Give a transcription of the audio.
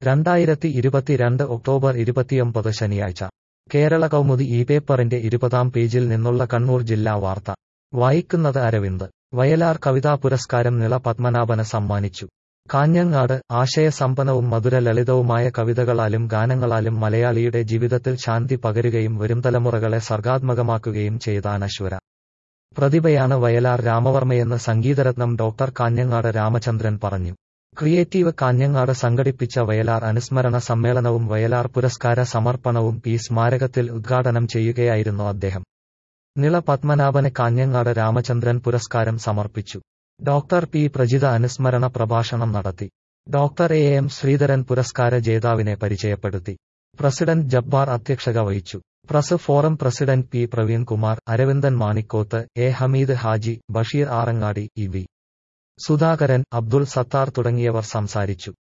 രണ്ടായിരത്തി ഇരുപത്തിരണ്ട് ഒക്ടോബർ ഇരുപത്തിയൊമ്പത് ശനിയാഴ്ച കേരള കൗമുദി ഈ പേപ്പറിന്റെ ഇരുപതാം പേജിൽ നിന്നുള്ള കണ്ണൂർ ജില്ലാ വാർത്ത വായിക്കുന്നത് അരവിന്ദ് വയലാർ കവിതാ പുരസ്കാരം നിള പത്മനാഭന് സമ്മാനിച്ചു കാഞ്ഞങ്ങാട് ആശയസമ്പന്നവും മധുര ലളിതവുമായ കവിതകളാലും ഗാനങ്ങളാലും മലയാളിയുടെ ജീവിതത്തിൽ ശാന്തി പകരുകയും വരും തലമുറകളെ സർഗാത്മകമാക്കുകയും ചെയ്ത അനശ്വര പ്രതിഭയാണ് വയലാർ രാമവർമ്മയെന്ന് സംഗീതരത്നം ഡോക്ടർ കാഞ്ഞങ്ങാട് രാമചന്ദ്രൻ പറഞ്ഞു ക്രിയേറ്റീവ് കാഞ്ഞങ്ങാട് സംഘടിപ്പിച്ച വയലാർ അനുസ്മരണ സമ്മേളനവും വയലാർ പുരസ്കാര സമർപ്പണവും പി സ്മാരകത്തിൽ ഉദ്ഘാടനം ചെയ്യുകയായിരുന്നു അദ്ദേഹം നിള പത്മനാഭന് കാഞ്ഞങ്ങാട് രാമചന്ദ്രൻ പുരസ്കാരം സമർപ്പിച്ചു ഡോക്ടർ പി പ്രജിത അനുസ്മരണ പ്രഭാഷണം നടത്തി ഡോക്ടർ എ എം ശ്രീധരൻ പുരസ്കാര ജേതാവിനെ പരിചയപ്പെടുത്തി പ്രസിഡന്റ് ജബ്ബാർ അധ്യക്ഷത വഹിച്ചു press forum president P Praveenkumar Aravindan Manikkoth A Hameed Haji Basheer Arangadi E V Sudhakaran Abdul Sathar തുടങ്ങിയവർ സംസാരിച്ചു